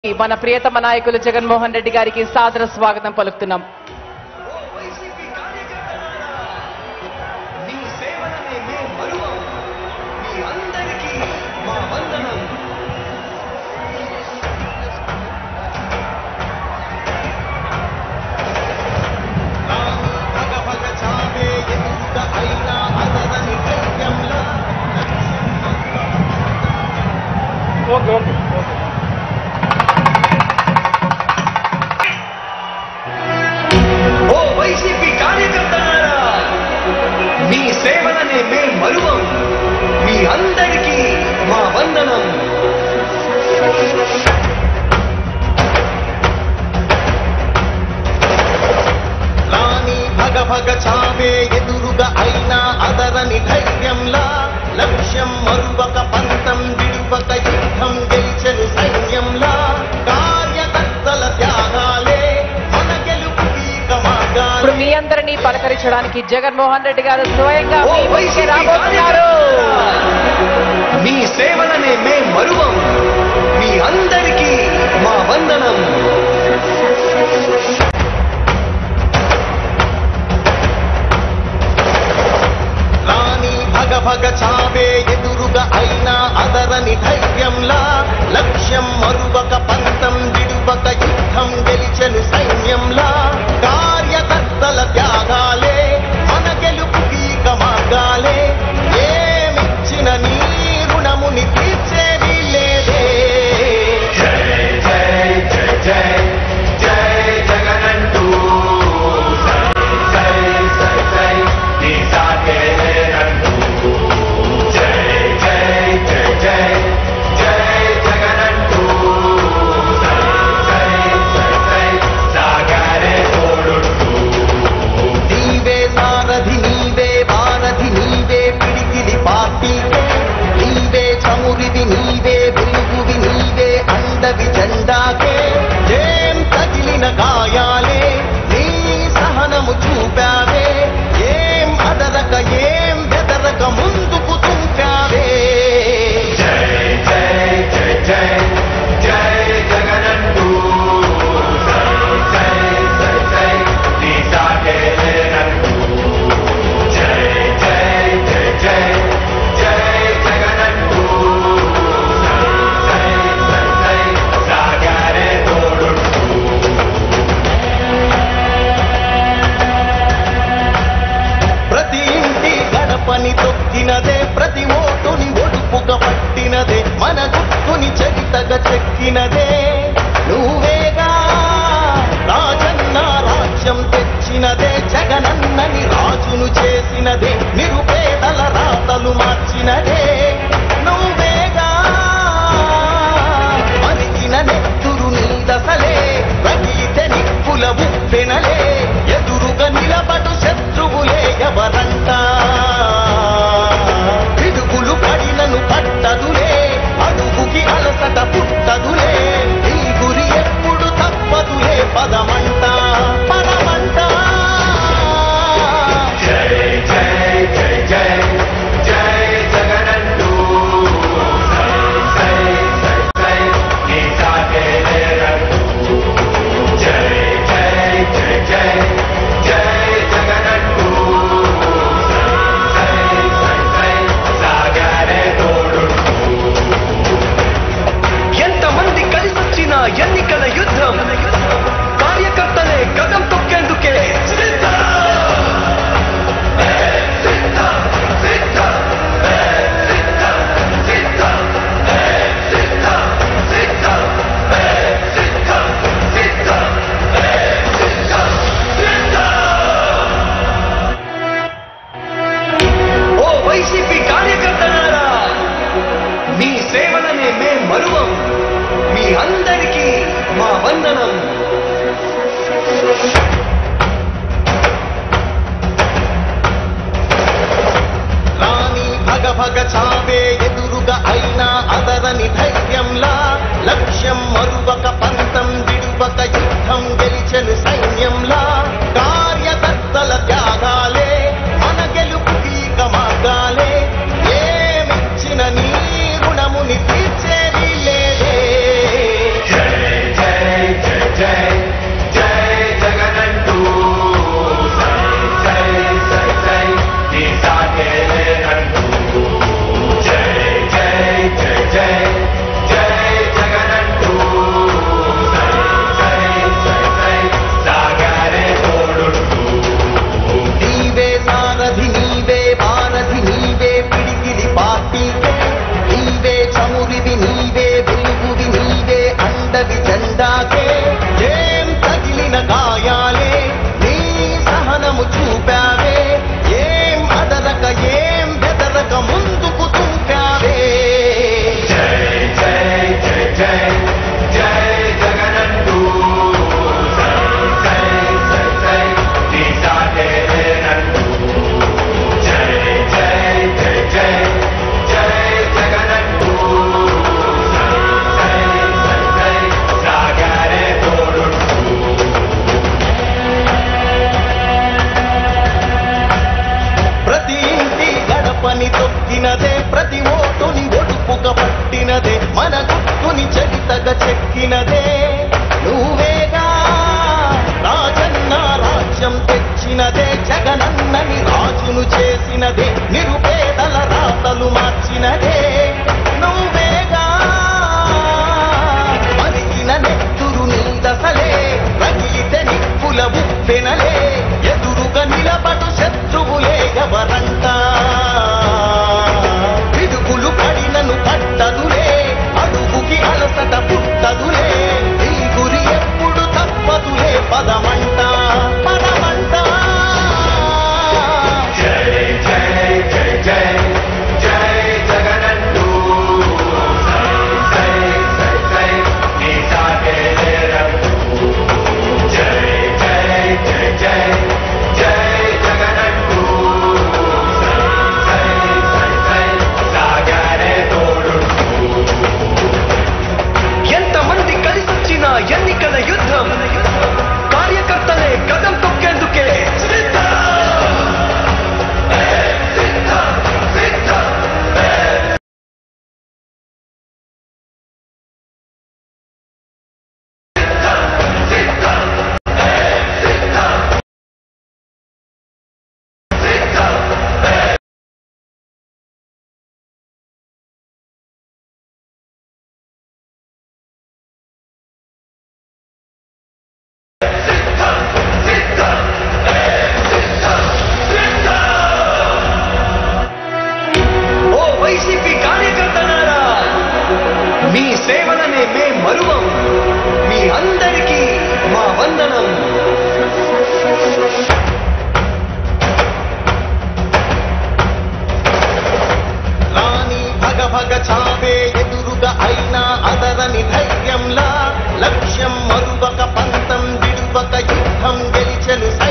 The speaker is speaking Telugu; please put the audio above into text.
మన ప్రియతమ నాయకులు జగన్మోహన్ రెడ్డి గారికి సాదర స్వాగతం పలుకుతున్నాం వైసీపీ కార్యకర్తలారా, మీ సేవలనే మేం మరువం. మీ అందరికీ మా వందనం భగ భగ చావే ఎదురుగ అయినా అదనని ధైర్యంలా ఓ వైసీపీ కార్యకర్తలారా మీ సేవలనే మేం మరువం మీ అందరికీ మా వందనం రాణి భగ భగ చావే ఎదురుగా అయినా అదరని ధైర్యంలా లక్ష్యం మరువక పంతం విడువక యుద్ధం గెలిచెను సైన్యంలా కార్యకర్తల త్యాగాలే మన గెలుపుకి మార్గాలే ఇప్పుడు మీ అందరినీ పలకరించడానికి జగన్మోహన్ రెడ్డి గారు స్వయంగా ఓ మీ ముందుకి వైసీపీ రాబోతున్నారు మీ సేవలనే మేం మరువం మీ అందరికీ మా వందనం రాణి భగ భగ చావే ఎదురుగా అయినా అదరని ధైర్యంలా లక్ష్యం మరువక పంతం విడువక యుద్ధం గెలిచెను సైన్యంలా కార్యకర్తల త్యాగాలే మన గెలుపుకి మార్గాలే ఏమిచ్చిన నీ రుణముని తీర్చేది లేదే నీవే సారథి నీవే వారధి నీవే పిడికిలి పార్టీకే నీవే చమురివి నీవే వెలుగువి నీవే అండవి జెండాకే ఏం తగిలిన గాయాలే నీ సహనము చూపావే ఏం అదరక ఏం బెదరక ముందుకు తుంపావే ప్రతి ఇంటి గడపని తొక్కినదే ప్రతి ఓటుని ఒడుపుగా పట్టినదే మన గుట్టుని చరితగా చెక్కినదే నువ్వేగా రాజన్న రాజ్యం తెచ్చినదే జగనన్నని రాజును చేసినదే నిరుపేదల రాతలు మార్చినదే నువ్వేగా మరిచిన నెత్తురు నీదసలే రగిలితే నిప్పుల ఉప్పెనలే ఎదురుగా నిలబడు శత్రువులే ఎవరంట పిడుగులు పడినను పట్టదులే అడుగుకి అలసట పుట్టదులే నీ గురి ఎప్పుడు తప్పదులే పదమంట పదమంట ఎంతమంది కలిసొచ్చిన ఎన్నికల యుద్ధం కార్యకర్తలే గతం తొక్కేందుకే ఓ వైసీపీ కార్యకర్తలారా మీ సేవలనే మేం మరువం మీ అందరికీ మా వందనం రాణి భగ భగ చావే ఎదురుగా అయినా అదరని ధైర్యంలా లక్ష్యం మరువక పంతం విడువక యుద్ధం గెలిచెను సైన్యంలా కార్యకర్తల త్యాగాలే మన గెలుపుకి మార్గాలే ఏమిచ్చిన నీ రుణముని తీర్చేది లేదే అండవి జెండాకే ఏం తగిలిన గాయాలే నీ సహనము చూపావే ఏం అదరక ఏం బెదరక ముందుకు తుంపావే ప్రతి ఇంటి గడపని తొక్కినదే ప్రతి ఓటుని ఒడుపుక పట్టినదే మన గుట్టుని చరితగా చెక్కినదే నువ్వేగా రాజన్న రాజ్యం తెచ్చినదే జగనన్నని రాజును చేసినదే నిరుపేదల రాతలు మార్చినదే నువ్వేగా మరిగిన నెత్తురు నీదసలే రగిలితే నిప్పుల ఉప్పెనలే ఎదురుగా నిలబడు శత్రువులే ఎవరంట పిడుగులు పడినను పట్టదులే అడుగుకి అలసట పుట్టదులే ఈ గురి ఎప్పుడు తప్పదులే పదమంట పదమంట ఎంతమంది కలిసొచ్చిన ఎన్నికల యుద్ధం కార్యకర్తలే కదం తొక్కేందుకే ఓ వైసీపీ కార్యకర్తలారా మీ సేవలనే మే మరువం మీ అందరికీ మా వందనం రాణి భగ భగ చావే ఎదురుగా అయినా అదరని ధైర్యంలా లక్ష్యం మరువక పంతం విడువక యుద్ధం గెలిచెను సై